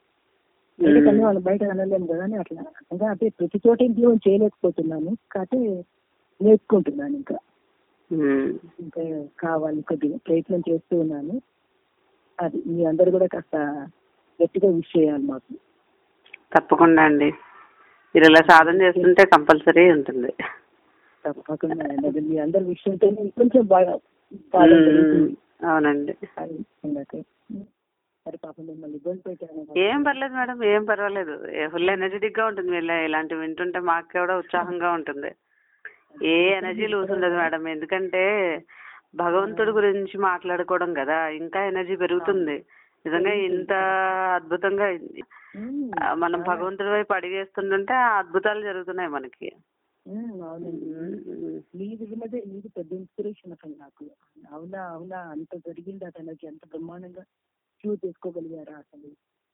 బయట కన్నా వాళ్ళు బయట అనలేము కదా అని అట్లా ఇంకా అంటే ప్రతి చోట ఇంట్లో చేయలేకపోతున్నాను కాకపోతే నేర్చుకుంటున్నాను ఇంకా ఉమ్. ఇంకా కావాలి కొద్దిగా ప్రయత్నం చేస్తూ ఉన్నాను అది మీ అందరు కూడా కాస్త గట్టిగా విష్ చేయాలి మాకు తప్పకుండా అండి మీరు ఇలా సాధన చేస్తుంటే కంపల్సరీ ఉంటుంది తప్పకుండా అది మీ అందరి విషయంతో కొంచెం బాగా బాగా పెరుగుతుంది. అవునండి అది సంగతి. సరే పాపం మిమ్మల్ని ఇబ్బంది పెట్టాను ఏం పర్లేదు మేడం ఏం పర్వాలేదు ఫుల్ ఎనర్జెటిక్ గా ఉంటుంది మీరు ఇలాంటివి వింటుంటే మాకు కూడా ఉత్సాహంగా ఉంటుంది ఏ ఎనర్జీ లూజ్ ఉండదు మేడం ఎందుకంటే భగవంతుడి గురించి మాట్లాడుకోవడం కదా ఇంకా ఎనర్జీ పెరుగుతుంది నిజంగా ఇంత అద్భుతంగా ఉమ్, ఆ, మనం భగవంతుడి వైపు అడిగేస్తుంటే ఆ అద్భుతాలు జరుగుతున్నాయి మనకి ఉమ్, అవునండి మీది విన్నదే మీది పెద్ద ఇన్స్పిరేషన్ అసలు నాకు అవునా అవునా అంత జరిగింది అతనికి ఎంత బ్రహ్మాండంగా క్యూర్ చేసుకోగలిగారా అసలు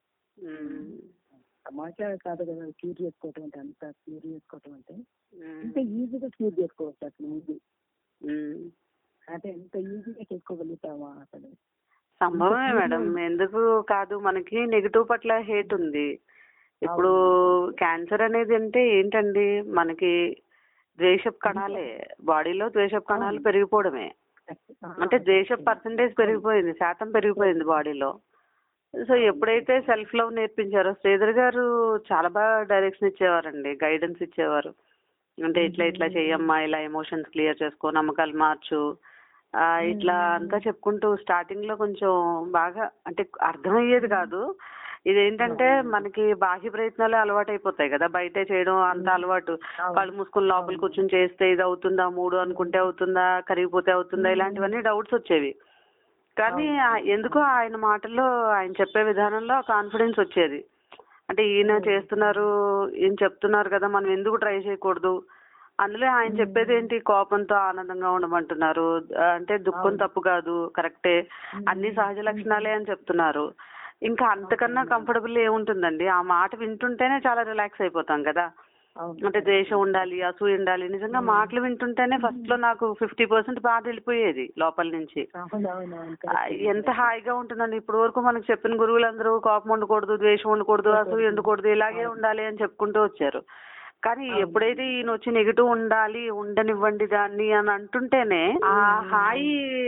ఉమ్. సమాచారం కాదు కదా క్యూర్ చేసుకోవటం అంటే అంత క్యూర్ చేసుకోవటం అంటే ఉమ్. ఇంత ఈజీగా క్యూర్ చేసుకోవచ్చు అసలు ముందు ఉమ్. అంటే ఎంత ఈజీగా చేసుకోగలుగుతామా అసలు సంభవమే మేడం ఎందుకు కాదు మనకి నెగిటివ్ పట్ల హేట్ ఉంది ఇప్పుడు క్యాన్సర్ అనేది అంటే ఏంటండి మనకి ద్వేషపు కణాలే బాడీలో ద్వేషపు కణాలు పెరిగిపోవడమే అంటే ద్వేషపు పర్సంటేజ్ పెరిగిపోయింది శాతం పెరిగిపోయింది బాడీలో సో ఎప్పుడైతే సెల్ఫ్ లవ్ నేర్పించారో శ్రీధర్ గారు చాలా బాగా డైరెక్షన్ ఇచ్చేవారండి గైడెన్స్ ఇచ్చేవారు అంటే ఇట్లా ఇట్లా చెయ్యమ్మా ఇలా ఎమోషన్స్ క్లియర్ చేసుకో నమ్మకాలు మార్చు ఆ, ఇట్లా అంతా చెప్పుకుంటూ స్టార్టింగ్ లో కొంచెం బాగా అంటే అర్థమయ్యేది కాదు ఇదేంటంటే మనకి బాహ్య ప్రయత్నాలే అలవాటు అయిపోతాయి కదా బయటే చేయడం అంత అలవాటు కళ్ళు మూసుకుని లోపల కూర్చొని చేస్తే ఇది అవుతుందా మూడు అనుకుంటే అవుతుందా కరిగిపోతే అవుతుందా ఇలాంటివన్నీ డౌట్స్ వచ్చేవి కానీ ఆ- ఎందుకో ఆయన మాటల్లో ఆయన చెప్పే విధానంలో కాన్ఫిడెన్స్ వచ్చేది అంటే ఈయన చేస్తున్నారు ఈయన చెప్తున్నారు కదా మనం ఎందుకు ట్రై చేయకూడదు అందులో ఆయన చెప్పేది ఏంటి కోపంతో ఆనందంగా ఉండమంటున్నారు ఆ, అంటే దుఃఖం తప్పు కాదు కరెక్టే అన్ని సహజ లక్షణాలే అని చెప్తున్నారు ఇంకా అంతకన్నా కంఫర్టబుల్ ఏముంటుందండి ఆ మాట వింటుంటేనే చాలా రిలాక్స్ అయిపోతాం కదా అవును అంటే ద్వేషం ఉండాలి అసూయ ఉండాలి నిజంగా మాటలు వింటుంటేనే ఫస్ట్ లో నాకు ఫిఫ్టీ పర్సెంట్ బాధ వెళ్ళిపోయేది లోపల నుంచి అవును అవును అవును ఆ, ఎంత హాయిగా ఉంటుందండి ఇప్పుడు వరకు మనకు చెప్పిన గురువులందరూ కోపం ఉండకూడదు ద్వేషం ఉండకూడదు అసూయ ఉండకూడదు ఇలాగే ఉండాలి అని చెప్పుకుంటూ వచ్చారు కానీ ఎప్పుడైతే ఈయన వచ్చి నెగిటివ్ ఉండాలి ఉండనివ్వండి దాన్ని అని అంటుంటేనే ఆ హాయి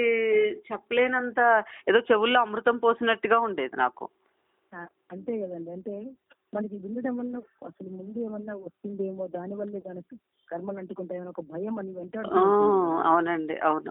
చెప్పలేనంత ఏదో చెవుల్లో అమృతం పోసినట్టుగా ఉండేది నాకు ఆ, అంతే కదండి అంటే మనకి వినడం వల్ల అసలు ముందు ఏమన్నా వస్తుందేమో దాని వల్లే కనుక కర్మలు అంటుకుంటాయని ఒక భయం అని ఆ, వెంటాడుతుంది అవునండి అవును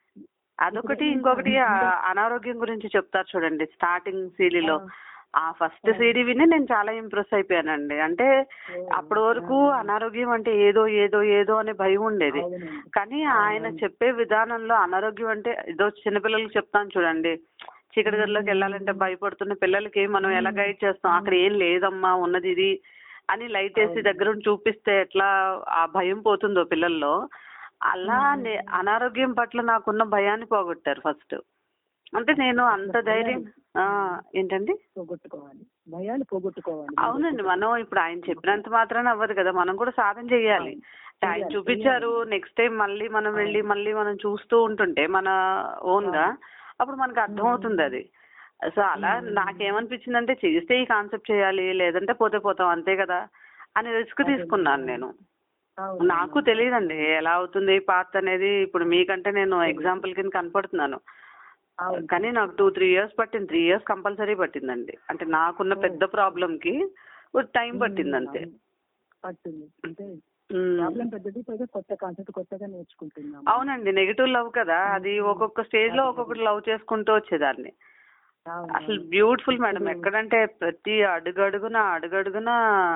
అదొకటి ఇంకొకటి ఆ అనారోగ్యం గురించి చెప్తారు చూడండి స్టార్టింగ్ సీడీలో ఆ ఫస్ట్ సీడీ విని నేను చాలా ఇంప్రెస్ అయిపోయానండి అంటే అప్పటి వరకు అనారోగ్యం అంటే ఏదో ఏదో ఏదో అనే భయం ఉండేది అవునండి కానీ ఆయన చెప్పే విధానంలో అనారోగ్యం అంటే ఏదో చిన్నపిల్లలకి చెప్తాను చూడండి చీకటి గదిలోకి వెళ్ళాలంటే భయపడుతున్న పిల్లలకి మనం ఎలా గైడ్ చేస్తాం అక్కడ ఏం లేదమ్మా ఉన్నది ఇది అని లైట్ వేసి దగ్గర ఉండి చూపిస్తే ఎట్లా ఆ భయం పోతుందో పిల్లల్లో అలా నే- అనారోగ్యం పట్ల నాకున్న భయాన్ని పోగొట్టారు ఫస్ట్ అంటే నేను అంత ధైర్యం ఆ, ఏంటండి పోగొట్టుకోవాలి భయాలు పోగొట్టుకోవాలి అవునండి మనం ఇప్పుడు ఆయన చెప్పినంత మాత్రాన అవ్వదు కదా మనం కూడా సాధన చేయాలి అంటే ఆయన చూపించారు నెక్స్ట్ టైం మళ్ళీ మనం వెళ్ళి మళ్ళీ మనం చూస్తూ ఉంటుంటే మన ఓన్ గా అప్పుడు మనకు అర్థమవుతుంది అది సో అలా నాకేమనిపించింది అంటే చేస్తే ఈ కాన్సెప్ట్ చేయాలి లేదంటే పోతే పోతాం అంతే కదా అని రిస్క్ తీసుకున్నాను నేను అవును నాకు తెలియదండి ఎలా అవుతుంది పాత్ అనేది ఇప్పుడు మీకంటే నేను ఎగ్జాంపుల్ కింద కనపడుతున్నాను అవును కానీ నాకు టూ త్రీ ఇయర్స్ పట్టింది త్రీ ఇయర్స్ కంపల్సరీ పట్టిందండి అంటే నాకున్న పెద్ద ప్రాబ్లం కి టైం పట్టింది అంతే పట్టింది అంటే ఉమ్. ప్రాబ్లం పెద్దది పైగా కొత్త కాన్సెప్ట్ కొత్తగా నేర్చుకుంటున్నాం అవునండి నెగిటివ్ లవ్ కదా అది ఒక్కొక్క స్టేజ్ లో ఒక్కొక్కటి లవ్ చేసుకుంటూ వచ్చేదాన్ని అవును, అసలు అవును. బ్యూటిఫుల్ మేడం ఎక్కడంటే ప్రతి అడుగడుగున అడుగడుగున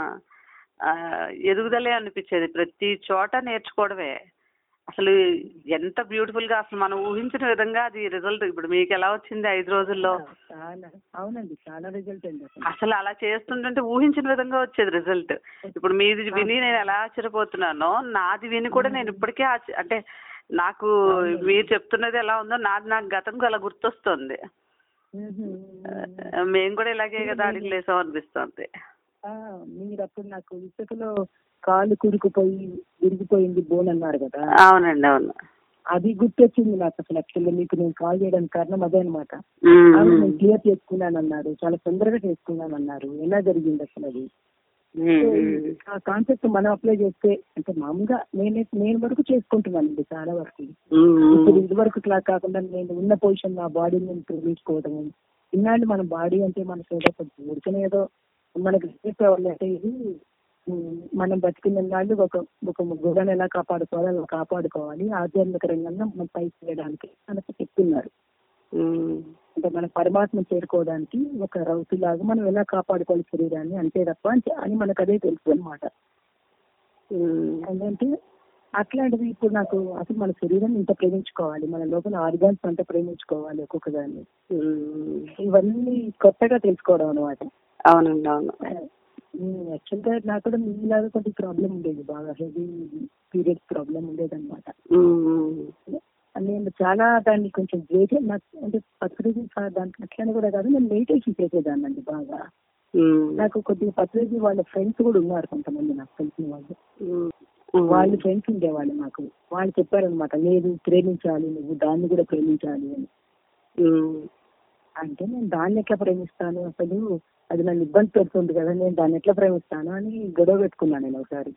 ఆ, ఎదుగుదలే అనిపించేది ప్రతి చోట నేర్చుకోవడమే అసలు ఎంత బ్యూటిఫుల్ గా అసలు మనం ఊహించిన విధంగా అది రిజల్ట్ ఇప్పుడు మీకు ఎలా వచ్చింది ఐదు రోజుల్లో చాలా అవునండి చాలా రిజల్ట్ అండి అసలు అసలు అలా చేస్తుంటే ఊహించిన విధంగా వచ్చేది రిజల్ట్ ఇప్పుడు మీది విని నేను ఎలా ఆశ్చర్యపోతున్నానో నాది విని కూడా నేను ఇప్పటికే ఆశ్చ- అంటే నాకు మీరు చెప్తున్నది ఎలా ఉందో నాది నాకు గతం అలా గుర్తొస్తుంది మ్మ్. ఆ, మేము కూడా ఇలాగే కదా అడిగలేసాం అనిపిస్తుంది ఆ, మీరు అప్పుడు నాకు ఇసుకలో కాలు కురుకుపోయి విరిగిపోయింది బోన్ అన్నారు కదా అవునండి అవును అది గుర్తొచ్చింది నాకు అసలు యాక్చువల్గా మీకు నేను కాల్ చేయడానికి కారణం అదే అనమాట ఉమ్, నేను క్లియర్ చేసుకున్నాను అన్నారు చాలా తొందరగా చేసుకున్నాను అన్నారు ఎలా జరిగింది అసలు అది ఉమ్, ఉమ్, ఆ కాన్సెప్ట్ మనం అప్లై చేస్తే అంటే మామూలుగా నేనే నేను వరకు చేసుకుంటున్నానండి చాలా వరకు ఉమ్, ఇప్పుడు ఇది వరకు ఇట్లా కాకుండా నేను ఉన్న పొజిషన్ నా బాడీని నేను ప్రేమించుకోవడము ఇన్నాళ్ళు మన బాడీ అంటే మనకు ఏదో కొంచెం ఊరికనే ఏదో మనకి అంటే ఇది ఉమ్, మనం బతికిన నాళ్ళు ఒక ఒక గుణాన్ని ఎలా కాపాడుకోవాలి అలా కాపాడుకోవాలి ఆధ్యాత్మిక రంగంలో మనం పైకి చేయడానికి మనకు చెప్తున్నారు ఉమ్, అంటే మన పరమాత్మ చేరుకోవడానికి ఒక రౌతులాగా మనం ఎలా కాపాడుకోవాలి శరీరాన్ని అంతే తప్ప అని- అని మనకు అదే తెలుసు అనమాట ఉమ్, ఏంటంటే అట్లాంటిది ఇప్పుడు నాకు అసలు మన శరీరం ఇంత ప్రేమించుకోవాలి మన లోపల ఆర్గాన్స్ అంత ప్రేమించుకోవాలి ఒక్కొక్క దాన్ని ఉమ్. ఇవన్నీ కొత్తగా తెలుసుకోవడం అనమాట అవునండి అవును యాక్చువల్ గా నాకు కూడా మీలాగా కొంచెం ప్రాబ్లం ఉండేది బాగా హెవీ పీరియడ్ ప్రాబ్లం ఉండేది అనమాట ఉమ్, నేను చాలా దాన్ని కొంచెం వెయిట్ నాకు అంటే పత్రిక దాంట్లో అట్లని కూడా కాదు నేను మెడిటేషన్ చేసేదాన్ని అండి బాగా ఉమ్, నాకు కొద్దిగా పత్రిక వాళ్ళ ఫ్రెండ్స్ కూడా ఉన్నారు కొంతమంది నాకు తెలిసిన వాళ్ళు ఉమ్, ఉమ్. వాళ్ళు ఫ్రెండ్స్ ఉండేవాళ్ళు నాకు వాళ్ళు చెప్పారనమాట లేదు ప్రేమించాలి నువ్వు దాన్ని కూడా ప్రేమించాలి అని ఉమ్, అంటే నేను దాన్ని ఎట్లా ప్రేమిస్తాను అసలు అది నన్ను ఇబ్బంది పెడుతుంది కదా నేను దాన్ని ఎట్లా ప్రేమిస్తాను అని గొడవ పెట్టుకున్నాను నేను ఒకసారి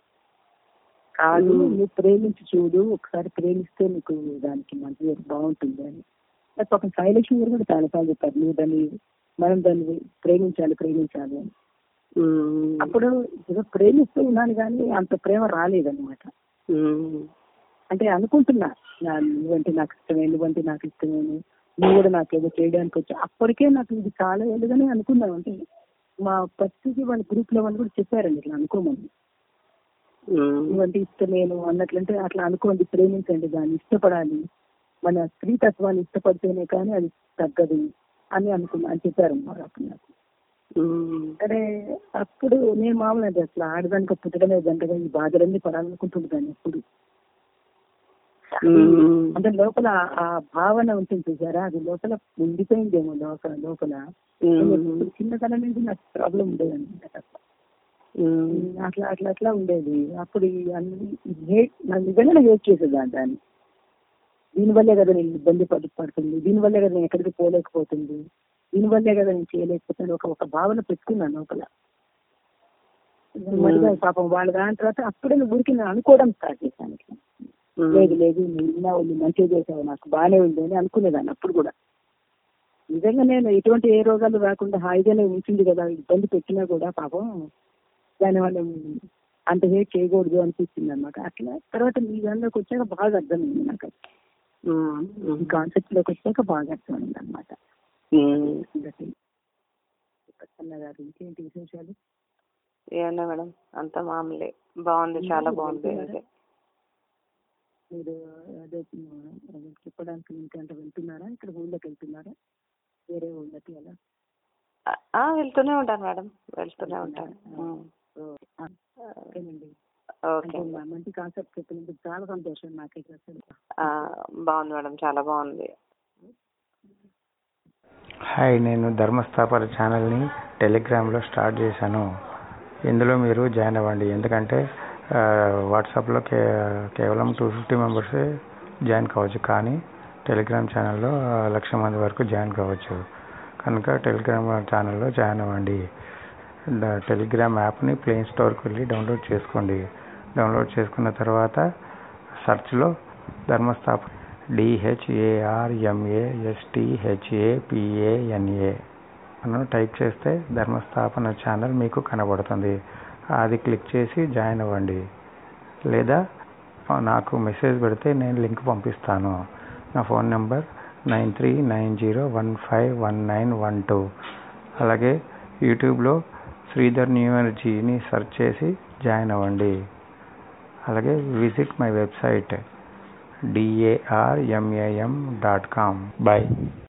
కాదు నువ్వు ప్రేమించి చూడు ఒకసారి ప్రేమిస్తే నీకు దానికి మంచి బాగుంటుంది అని నాకు ఒక శైలక్ష్మి గారు కూడా చాలా సార్లు చెప్పారు నువ్వు దాన్ని మనం దాన్ని ప్రేమించాలి ప్రేమించాలి అని ఉమ్, అప్పుడు ఏదో ప్రేమిస్తూ ఉన్నాను కానీ అంత ప్రేమ రాలేదన్నమాట ఉమ్, అంటే అనుకుంటున్నా నా- నువ్వంటే నాకు ఇష్టమే నువ్వంటే నాకు ఇష్టమే నువ్వు కూడా నాకు ఏదో చేయడానికి వచ్చా అప్పటికే నాకు ఇది చాలా ఏళ్ళుగానే అనుకున్నాను అంటే మా పరిస్థితి వాళ్ళ గ్రూప్ లో వాళ్ళు కూడా చెప్పారండి ఇట్లా అనుకోమని ఉమ్, నువ్వంటే ఇష్టమేను అన్నట్లంటే అట్లా అనుకోండి ప్రేమించండి దాన్ని ఇష్టపడాలి మన స్త్రీ తత్వాన్ని ఇష్టపడితేనే కానీ అది తగ్గదు అని అనుకున్నా అని చెప్పారు అన్నమాట అప్పుడు నాకు ఉమ్, సరే అప్పుడు నేను మామూలు అది అసలు ఆడదానికి పుట్టడమే దండగా ఈ బాధలన్నీ పడాలనుకుంటుంటాను ఎప్పుడు ఉమ్, అంటే లోపల ఆ- ఆ భావన ఉంటుంది చూసారా అది లోపల ఉండిపోయిందేమో లోపల లోపల నేను ఉమ్, ఎప్పుడు చిన్నతనం నుంచి నాకు ప్రాబ్లం ఉండేదన్నమాట ఉమ్. అట్లా అట్లా అట్లా ఉండేది అప్పుడు ఈ అన్ని హేట్ నాకు నిజంగానే హేట్ చేసేదాన్ని దాన్ని దీనివల్లే కదా నేను ఇబ్బంది పడి పడుతుంది దీనివల్లే కదా నేను ఎక్కడికి పోలేకపోతుంది దీనివల్లే కదా నేను చేయలేకపోతున్నాను ఒక ఒక భావన పెట్టుకున్నాను లోపల మరిగా పాపం వాళ్ళ దాని తర్వాత అప్పుడే నువ్వు ఊరికి నేను అనుకోవడం స్టార్ట్ చేశాను ఇట్లా. ఉమ్. లేదు లేదు నువ్వు విన్నావు నువ్వు మంచిగా చేసావు నాకు బాగానే ఉంది అని అనుకునేదాన్ని అప్పుడు కూడా నిజంగా నేను ఎటువంటి ఏ రోగాలు రాకుండా హాయిగానే ఉంచింది కదా ఇబ్బంది పెట్టినా కూడా పాపం దాని వల్ల అంత హేట్ చేయకూడదు అనిపిస్తుంది అనమాట అట్లా తర్వాత మీ దానిలోకి వచ్చాక బాగా అర్థమైంది నాకు అది. ఉమ్. ఈ ఉమ్. కాన్సెప్ట్ లోకి వచ్చాక బాగా అర్థమైంది అనమాట ఉమ్. గారు ఇంకేంటి విశేషాలు ఏమన్నా మేడం అంత మామూలే బాగుంది చాలా బాగుంది అదే మీరు అదే ఉమ్, అదే చెప్పడానికి ఇంకంటే వెళ్తున్నారా ఇక్కడ ఊళ్ళోకి వెళ్తున్నారా వేరే ఊళ్ళకి అలా ఆ- ఆ, వెళ్తూనే ఉంటాను మేడం వెళ్తూనే ఉంటాను ఉమ్. సో, ఆ, ఓకేనండి ఓకే అంటే మా మంచి కాన్సెప్ట్ చెప్పినందుకు చాలా సంతోషం నాకైతే అసలు ఆ, బాగుంది మేడం చాలా బాగుంది హాయ్ నేను ధర్మస్థాపన ఛానల్ని టెలిగ్రామ్లో స్టార్ట్ చేశాను ఇందులో మీరు జాయిన్ అవ్వండి ఎందుకంటే ఆ, వాట్సాప్లో కే కేవలం టూ ఫిఫ్టీ మెంబర్సే జాయిన్ కావచ్చు కానీ టెలిగ్రామ్ ఛానల్లో ఆ, లక్ష మంది వరకు జాయిన్ కావచ్చు కనుక టెలిగ్రామ్ ఛానల్లో జాయిన్ అవ్వండి ద- టెలిగ్రామ్ యాప్ని ప్లే స్టోర్కి వెళ్ళి డౌన్లోడ్ చేసుకోండి డౌన్లోడ్ చేసుకున్న తర్వాత సెర్చ్లో ధర్మస్థాప డిహెచ్ఏఆర్ఎంఏఎస్టిహెచ్ఏపిఏఎన్ఏ మనం టైప్ చేస్తే ధర్మస్థాపన ఛానల్ మీకు కనబడుతుంది అది క్లిక్ చేసి జాయిన్ అవ్వండి లేదా నాకు మెసేజ్ పెడితే నేను లింక్ పంపిస్తాను నా phone number nine three nine zero one five one nine one two అలాగే యూట్యూబ్లో శ్రీధర్ న్యూ ఎనర్జీని సెర్చ్ చేసి జాయిన్ అవ్వండి అలాగే visit my website DARMAM dot com by